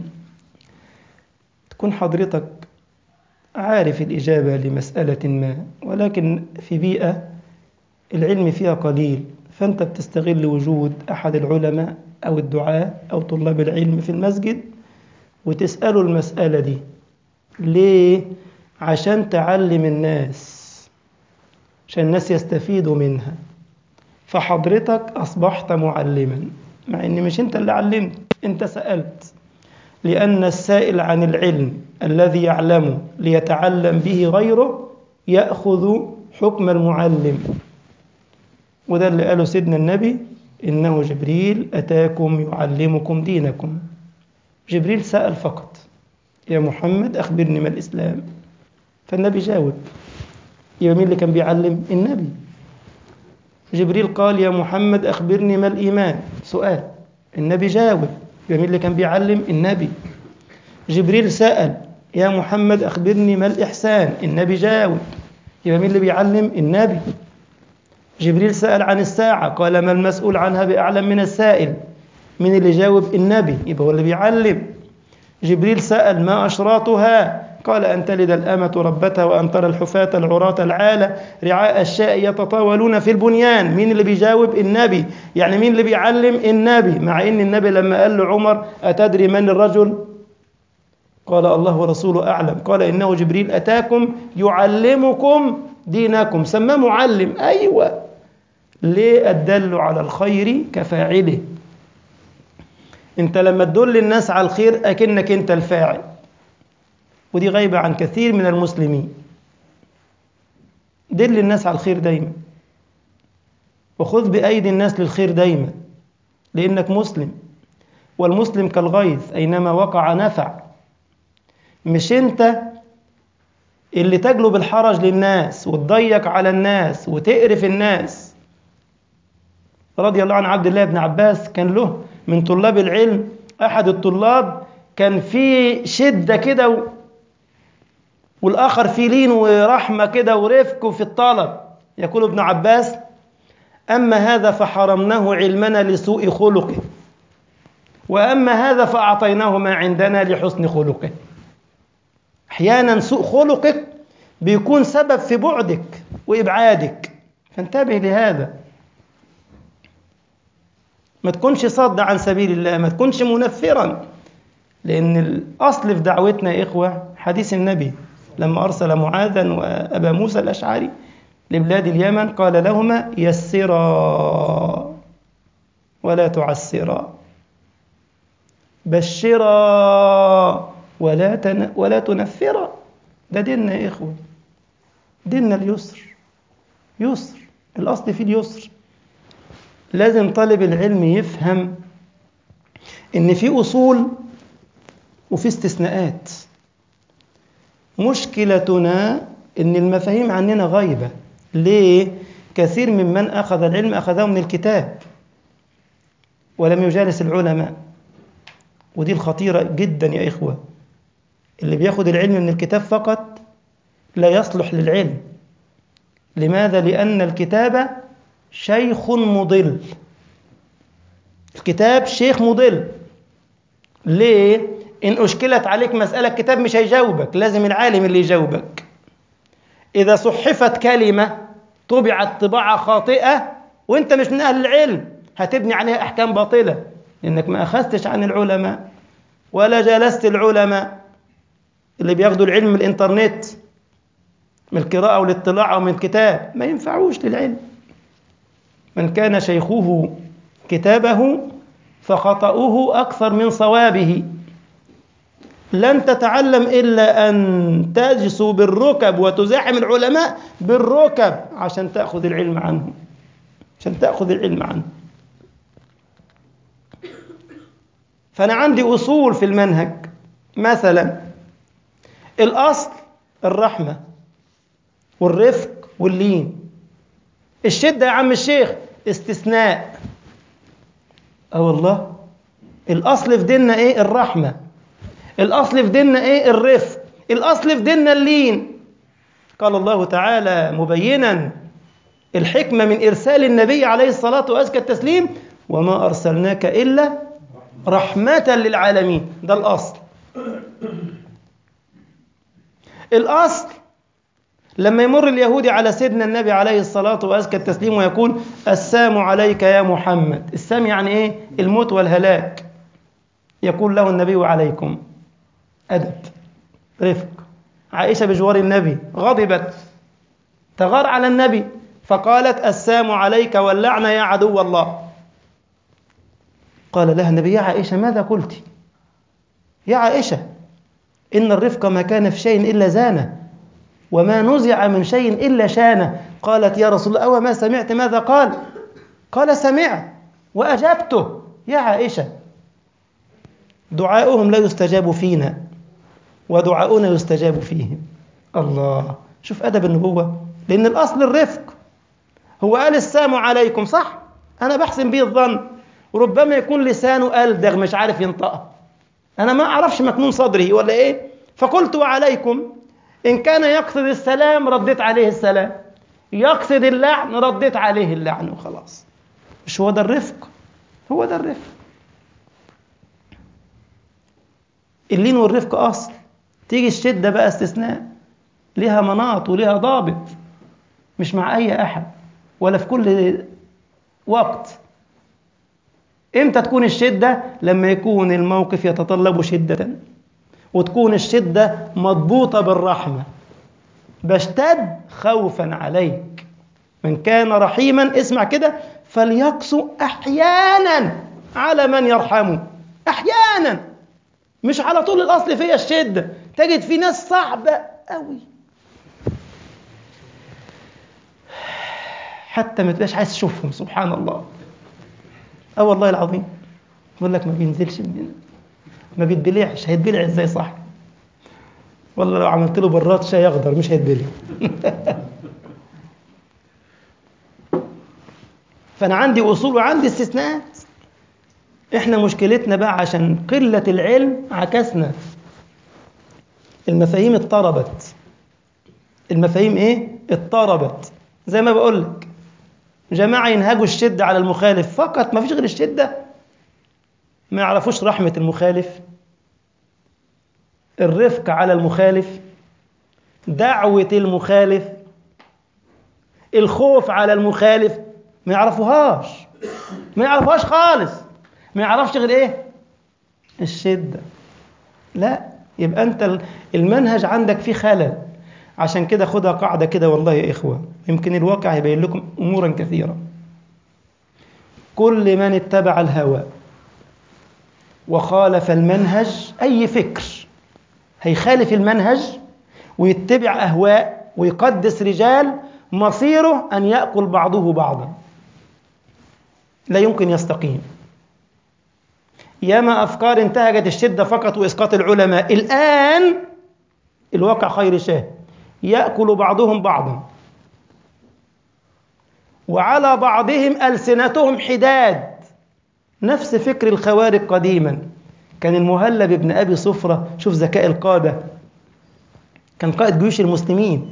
تكون حضرتك عارف الإجابة لمسألة ما ولكن في بيئة العلم فيها قليل فأنت بتستغل وجود أحد العلماء أو الدعاء أو طلاب العلم في المسجد وتسأله المسألة دي ليه؟ عشان تعلم الناس عشان الناس يستفيدوا منها فحضرتك أصبحت معلما مع إن مش أنت اللي علمت أنت سألت لأن السائل عن العلم الذي يعلمه ليتعلم به غيره يأخذ حكم المعلم وده اللي قاله سيدنا النبي إنه جبريل أتاكم يعلمكم دينكم جبريل سأل فقط يا محمد أخبرني ما الإسلام فالنبي جاوب يبقى مين اللي كان بيعلم النبي جبريل قال يا محمد أخبرني ما الإيمان سؤال النبي جاوب يبقى مين اللي كان بيعلم النبي جبريل سأل يا محمد أخبرني ما الإحسان النبي جاوب يبقى مين اللي بيعلم النبي جبريل سأل عن الساعة قال ما المسؤول عنها بأعلم من السائل مين اللي جاوب النبي يبقى هو اللي بيعلم جبريل سأل ما أشراطها قال أن تلد الأمة ربتها وأن ترى الحفاة العراة العالة رعاء الشاء يتطاولون في البنيان مين اللي بيجاوب النبي يعني مين اللي بيعلم النبي مع إن النبي لما قال لعمر أتدري من الرجل قال الله ورسوله أعلم قال إنه جبريل أتاكم يعلمكم دينكم سماه معلم أيوة ليه الدل على الخير كفاعله انت لما تدل الناس على الخير أكنك انت الفاعل ودي غايبة عن كثير من المسلمين دل الناس على الخير دايما وخذ بأيدي الناس للخير دايما لأنك مسلم والمسلم كالغيث أينما وقع نفع مش انت اللي تجلب الحرج للناس وتضيق على الناس وتقرف الناس رضي الله عن عبد الله بن عباس كان له من طلاب العلم أحد الطلاب كان في شدة كده و... والآخر في لين ورحمة كده ورفق في الطلب يقول ابن عباس أما هذا فحرمناه علمنا لسوء خلقه وأما هذا فأعطيناه ما عندنا لحسن خلقه أحيانا سوء خلقك بيكون سبب في بعدك وإبعادك فانتبه لهذا ما تكونش صد عن سبيل الله ما تكونش منفرا لأن الأصل في دعوتنا يا إخوة حديث النبي لما أرسل معاذا وأبا موسى الأشعري لبلاد اليمن قال لهما يسرا ولا تعسرا بشرا ولا تن ولا تنفرا ده ديننا يا إخوة ديننا اليسر يسر الأصل فيه اليسر لازم طالب العلم يفهم إن في أصول وفي استثناءات مشكلتنا إن المفاهيم عننا غايبة ليه؟ كثير ممن أخذ العلم أخذه من الكتاب ولم يجالس العلماء ودي الخطيرة جدا يا إخوة اللي بياخد العلم من الكتاب فقط لا يصلح للعلم لماذا؟ لأن الكتاب شيخ مضل الكتاب شيخ مضل ليه؟ إن أشكلت عليك مسألة الكتاب مش هيجاوبك لازم العالم اللي يجاوبك إذا صحفت كلمة طبعت طباعة خاطئة وإنت مش من أهل العلم هتبني عليها أحكام باطلة لأنك ما أخذتش عن العلماء ولا جالست العلماء اللي بياخدوا العلم من الإنترنت من القراءة والاطلاع أو من الكتاب ما ينفعوش للعلم من كان شيخه كتابه فخطأه أكثر من صوابه لن تتعلم إلا أن تجسو بالركب وتزاحم العلماء بالركب عشان تأخذ العلم عنهم عشان تأخذ العلم عنه فأنا عندي أصول في المنهج مثلا الأصل الرحمة والرفق واللين الشدة يا عم الشيخ استثناء اه والله الأصل في ديننا إيه الرحمة الأصل في ديننا إيه الرفق الأصل في ديننا اللين قال الله تعالى مبينا الحكمة من إرسال النبي عليه الصلاة وأزكى التسليم وما أرسلناك إلا رحمة للعالمين ده الأصل الأصل لما يمر اليهودي على سيدنا النبي عليه الصلاة وأزكى التسليم ويقول السام عليك يا محمد السام يعني إيه الموت والهلاك يقول له النبي عليكم أدب رفق عائشة بجوار النبي غضبت تغار على النبي فقالت السام عليك واللعنة يا عدو الله قال لها النبي يا عائشة ماذا قلت يا عائشة إن الرفق ما كان في شيء إلا زانه وما نزع من شيء إلا شانه قالت يا رسول الله أو ما سمعت ماذا قال قال سمعت وأجبته يا عائشة دعاؤهم لا يستجاب فينا ودعاؤنا يستجاب فيهم الله شوف أدب النبوة لأن الأصل الرفق هو قال السلام عليكم صح أنا بحسن به الظن وربما يكون لسانه ألدغ مش عارف ينطقها أنا ما أعرفش مكنون صدره ولا إيه فقلت وعليكم إن كان يقصد السلام رديت عليه السلام يقصد اللعن رديت عليه اللعن وخلاص مش هو ده الرفق هو ده الرفق اللين والرفق أصل تيجي الشدة بقى استثناء ليها مناط وليها ضابط مش مع أي أحد ولا في كل وقت امتى تكون الشدة لما يكون الموقف يتطلب شدة وتكون الشدة مضبوطة بالرحمة بشتد خوفا عليك من كان رحيما اسمع كده فليقسو أحيانا على من يرحمه أحيانا مش على طول الأصل فيها الشدة تجد في ناس صعبة قوي حتى ما تبقاش عايز تشوفهم سبحان الله اه والله العظيم يقول لك ما بينزلش من ما بيتبلعش هيتبلع ازاي صح والله لو عملت له براد شاي اخضر مش هيتبلع فانا عندي اصول وعندي استثناءات احنا مشكلتنا بقى عشان قله العلم عكسنا المفاهيم اضطربت المفاهيم ايه اضطربت زي ما بقول لك جماعه ينهجوا الشده على المخالف فقط ما فيش غير الشده ما يعرفوش رحمه المخالف الرفق على المخالف دعوة المخالف الخوف على المخالف ما يعرفوهاش ما يعرفوهاش خالص ما يعرفش غير ايه الشدة لا يبقى انت المنهج عندك فيه خلل عشان كده خدها قاعدة كده والله يا إخوة يمكن الواقع يبين لكم أمورا كثيرة كل من اتبع الهوى وخالف المنهج أي فكر هيخالف المنهج ويتبع أهواء ويقدس رجال مصيره أن يأكل بعضه بعضا لا يمكن يستقيم ياما أفكار انتهجت الشدة فقط وإسقاط العلماء الآن الواقع خير شاه يأكل بعضهم بعضا وعلى بعضهم ألسنتهم حداد نفس فكر الخوارج قديما كان المهلب ابن أبي صفرة شوف ذكاء القادة كان قائد جيوش المسلمين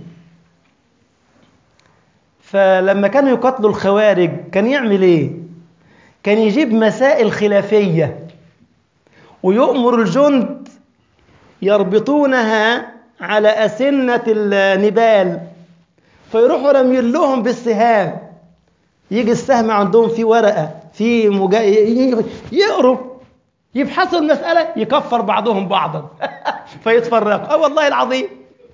فلما كانوا يقاتلوا الخوارج كان يعمل ايه كان يجيب مسائل خلافية ويؤمر الجند يربطونها على أسنة النبال فيروحوا رميين لهم بالسهام يجي السهم عندهم في ورقة في مجا... يقروا يبحثوا المسألة يكفر بعضهم بعضا فيتفرقوا اه والله العظيم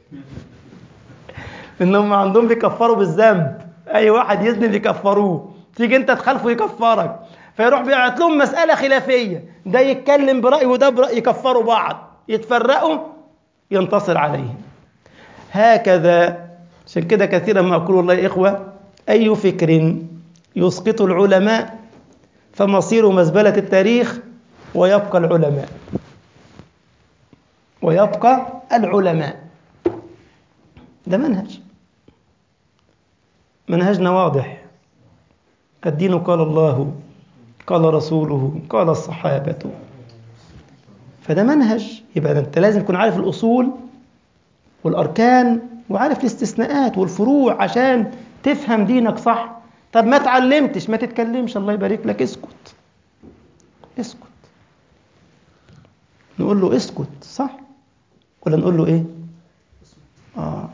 انهم عندهم بيكفروا بالذنب اي واحد يذنب يكفروه تيجي انت تخالفه يكفرك فيروح بيبعت لهم مسألة خلافية ده يتكلم برأي وده برأي يكفروا بعض يتفرقوا ينتصر عليهم هكذا عشان كده كثيرا ما أقول والله يا إخوة أي فكر يسقط العلماء فمصير مزبلة التاريخ ويبقى العلماء ويبقى العلماء ده منهج منهجنا واضح الدين قال الله قال رسوله قال الصحابة فده منهج يبقى انت لازم تكون عارف الأصول والأركان وعارف الاستثناءات والفروع عشان تفهم دينك صح طب ما تعلمتش ما تتكلمش الله يبارك لك اسكت اسكت نقول له اسكت صح ولا نقول له ايه آه.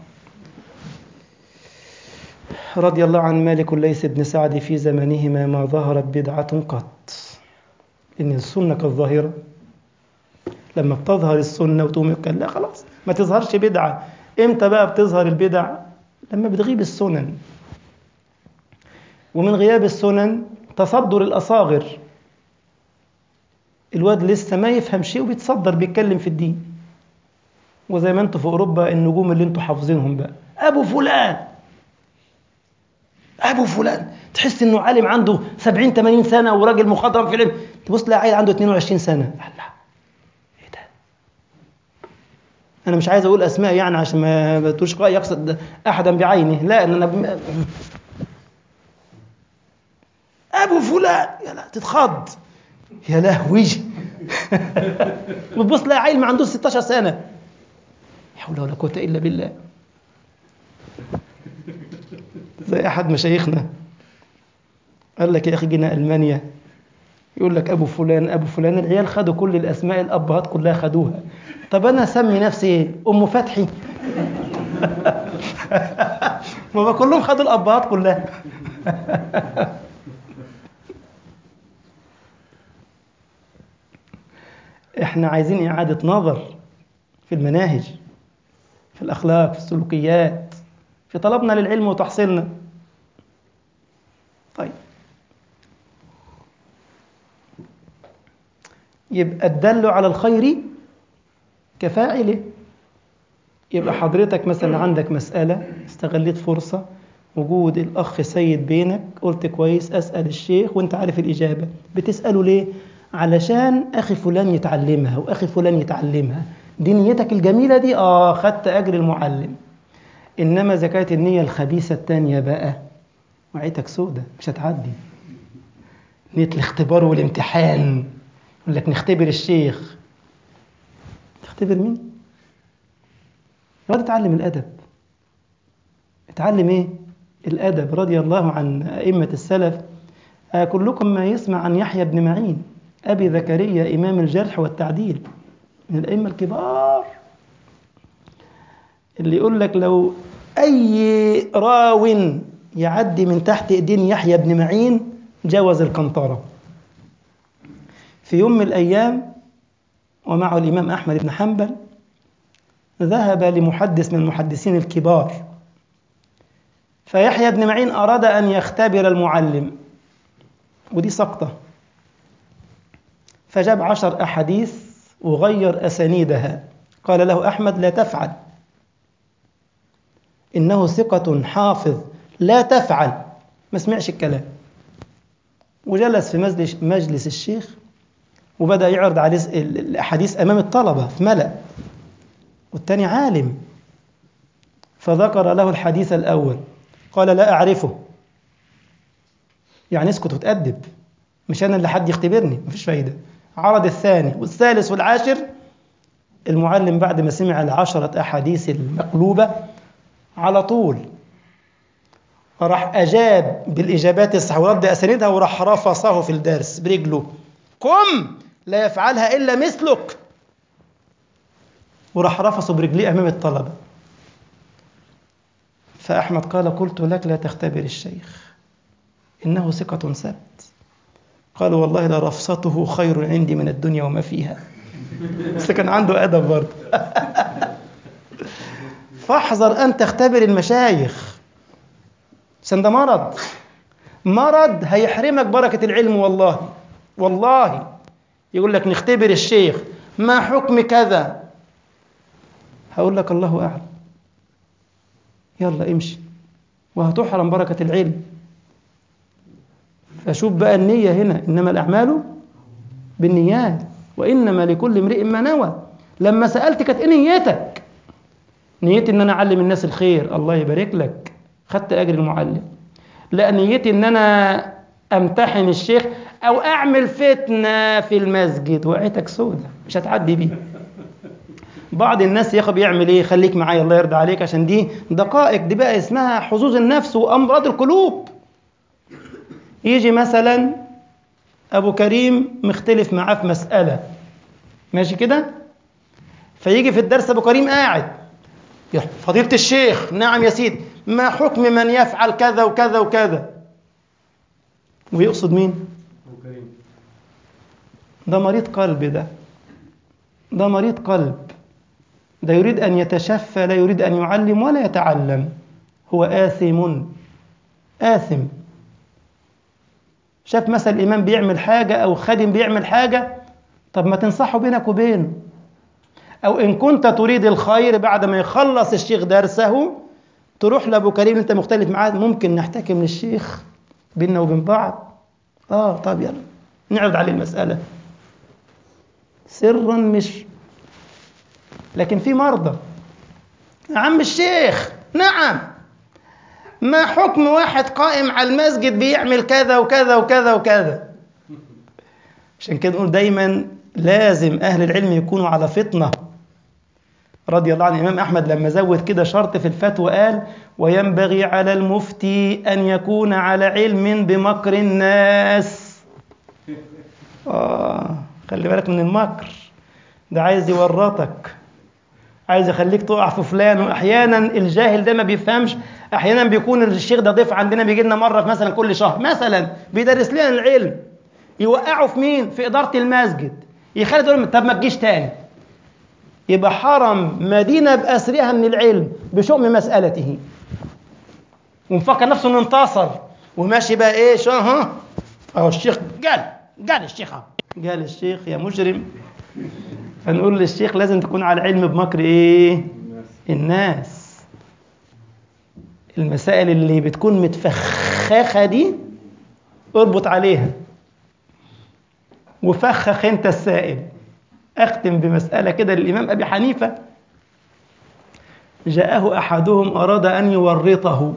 رضي الله عن مالك ليس بن سعد في زمنهما ما ظهرت بدعة قط إن السنة كالظاهرة لما بتظهر السنة وتقوم يقول لا خلاص ما تظهرش بدعة امتى بقى بتظهر البدع لما بتغيب السنن ومن غياب السنن تصدر الأصاغر الواد لسه ما يفهم شيء وبيتصدر بيتكلم في الدين وزي ما انتوا في أوروبا النجوم اللي انتوا حافظينهم بقى أبو فلان أبو فلان تحس إنه عالم عنده 70 80 سنة وراجل مخضرم في العلم تبص تلاقي عيل عنده 22 سنة الله إيه ده أنا مش عايز أقول أسماء يعني عشان ما تقولش يقصد أحدا بعينه لا إن أنا ب... أبو فلان يا لا تتخض يا لهوي وتبص تلاقي عيل ما عنده 16 سنة لا حول ولا قوة إلا بالله زي أحد مشايخنا قال لك يا أخي جينا ألمانيا يقول لك أبو فلان أبو فلان العيال خدوا كل الأسماء الأبهات كلها خدوها طب أنا أسمي نفسي إيه؟ أم فتحي ما كلهم خدوا الأبهات كلها احنا عايزين إعادة نظر في المناهج في الأخلاق في السلوكيات في طلبنا للعلم وتحصيلنا طيب يبقى الدل على الخير كفاعله يبقى حضرتك مثلا عندك مسألة استغليت فرصة وجود الأخ سيد بينك قلت كويس أسأل الشيخ وانت عارف الإجابة بتسأله ليه؟ علشان أخي فلان يتعلمها وأخي فلان يتعلمها دي نيتك الجميلة دي آه خدت أجر المعلم إنما زكاة النية الخبيثة التانية بقى وعيتك سودة مش هتعدي نية الاختبار والامتحان يقول لك نختبر الشيخ تختبر مين؟ يقعد اتعلم الأدب اتعلم ايه؟ الأدب رضي الله عن أئمة السلف آه كلكم ما يسمع عن يحيى بن معين أبي زكريا إمام الجرح والتعديل من الأئمة الكبار اللي يقول لك لو أي راو يعدي من تحت إيدين يحيى بن معين جاوز القنطرة في يوم من الأيام ومعه الإمام أحمد بن حنبل ذهب لمحدث من المحدثين الكبار فيحيى بن معين أراد أن يختبر المعلم ودي سقطة فجاب عشر أحاديث وغير أسانيدها قال له أحمد لا تفعل إنه ثقة حافظ لا تفعل ما سمعش الكلام وجلس في مجلس, مجلس الشيخ وبدأ يعرض عليه الأحاديث أمام الطلبة في ملأ والتاني عالم فذكر له الحديث الأول قال لا أعرفه يعني اسكت وتأدب مش أنا اللي حد يختبرني مفيش فايدة عرض الثاني والثالث والعاشر المعلم بعد ما سمع العشرة أحاديث المقلوبة على طول راح أجاب بالإجابات الصحيحة ورد أسانيدها وراح رفصه في الدرس برجله قم لا يفعلها إلا مثلك وراح رفصه برجليه أمام الطلبة فأحمد قال قلت لك لا تختبر الشيخ إنه ثقة ثبت قال والله لرفصته خير عندي من الدنيا وما فيها بس كان عنده أدب برضه فاحذر أن تختبر المشايخ عشان ده مرض مرض هيحرمك بركة العلم والله والله يقول لك نختبر الشيخ ما حكم كذا هقول لك الله أعلم يلا امشي وهتحرم بركة العلم فشوف بقى النية هنا إنما الأعمال بالنيات وإنما لكل امرئ ما نوى لما سألت كانت إيه نيتك نيتي إن أنا أعلم الناس الخير الله يبارك لك خدت أجر المعلم لا نيتي إن أنا أمتحن الشيخ أو أعمل فتنة في المسجد وقعتك سودة مش هتعدي بيه بعض الناس يا اخي بيعمل ايه خليك معايا الله يرضى عليك عشان دي دقائق دي بقى اسمها حظوظ النفس وامراض القلوب يجي مثلا ابو كريم مختلف معاه في مساله ماشي كده فيجي في الدرس ابو كريم قاعد فضيله الشيخ نعم يا سيدي ما حكم من يفعل كذا وكذا وكذا ويقصد مين ده مريض قلب ده ده مريض قلب ده يريد أن يتشفى لا يريد أن يعلم ولا يتعلم هو آثم آثم شاف مثلا الإمام بيعمل حاجة أو خادم بيعمل حاجة طب ما تنصحه بينك وبينه أو إن كنت تريد الخير بعد ما يخلص الشيخ درسه تروح لأبو كريم أنت مختلف معاه ممكن نحتكم للشيخ بيننا وبين بعض آه طب يلا نعرض عليه المسألة سرا مش لكن في مرضى عم الشيخ نعم ما حكم واحد قائم على المسجد بيعمل كذا وكذا وكذا وكذا عشان كده نقول دايما لازم أهل العلم يكونوا على فطنة رضي الله عن الإمام أحمد لما زود كده شرط في الفتوى قال وينبغي على المفتي أن يكون على علم بمكر الناس آه خلي بالك من المكر ده عايز يورطك عايز يخليك تقع في فلان واحيانا الجاهل ده ما بيفهمش احيانا بيكون الشيخ ده ضيف عندنا بيجي لنا مره في مثلا كل شهر مثلا بيدرس لنا العلم يوقعوا في مين في اداره المسجد يخلي دول طب ما تجيش تاني يبقى حرم مدينه باسرها من العلم بشؤم مسالته ومفكر نفسه انه انتصر وماشي بقى ايه شو ها اهو الشيخ قال قال الشيخ قال الشيخ يا مجرم فنقول للشيخ لازم تكون على علم بمكر ايه الناس المسائل اللي بتكون متفخخه دي اربط عليها وفخخ انت السائل اختم بمساله كده للامام ابي حنيفه جاءه احدهم اراد ان يورطه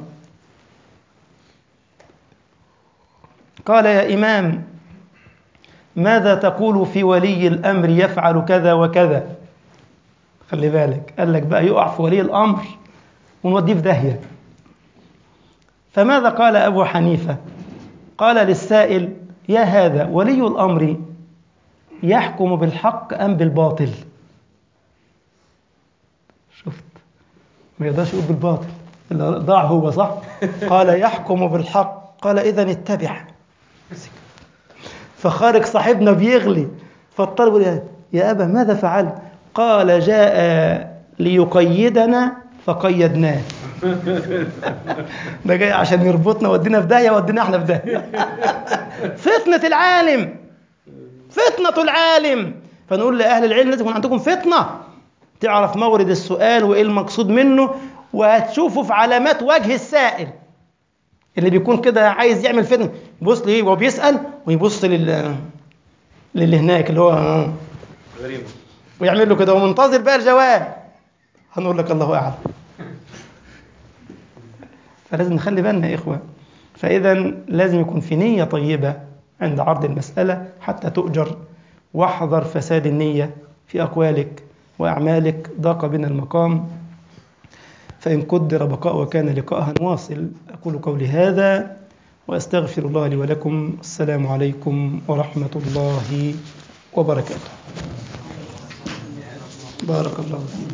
قال يا امام ماذا تقول في ولي الأمر يفعل كذا وكذا خلي بالك قال لك بقى يقع في ولي الأمر ونوديه في داهية فماذا قال أبو حنيفة قال للسائل يا هذا ولي الأمر يحكم بالحق أم بالباطل شفت ما يقدرش يقول بالباطل اللي ضاع هو صح قال يحكم بالحق قال إذا اتبع فخارج صاحبنا بيغلي فالطالب يقول يا- يا أبا ماذا فعلت قال جاء ليقيدنا فقيدناه ده جاي عشان يربطنا ودينا في داهيه ودينا احنا في داهيه فتنه العالم فتنه العالم فنقول لاهل العلم لازم يكون عندكم فتنه تعرف مورد السؤال وايه المقصود منه وهتشوفوا في علامات وجه السائل اللي بيكون كده عايز يعمل فتنه يبص ليه وهو بيسال ويبص لل للي هناك اللي هو غريبة ويعمل له كده ومنتظر بقى الجواب هنقول لك الله اعلم فلازم نخلي بالنا يا اخوه فاذا لازم يكون في نيه طيبه عند عرض المساله حتى تؤجر واحذر فساد النيه في اقوالك واعمالك ضاق بنا المقام فان قدر بقاء وكان لقاء واصل اقول قولي هذا واستغفر الله لي ولكم السلام عليكم ورحمه الله وبركاته بارك الله فيك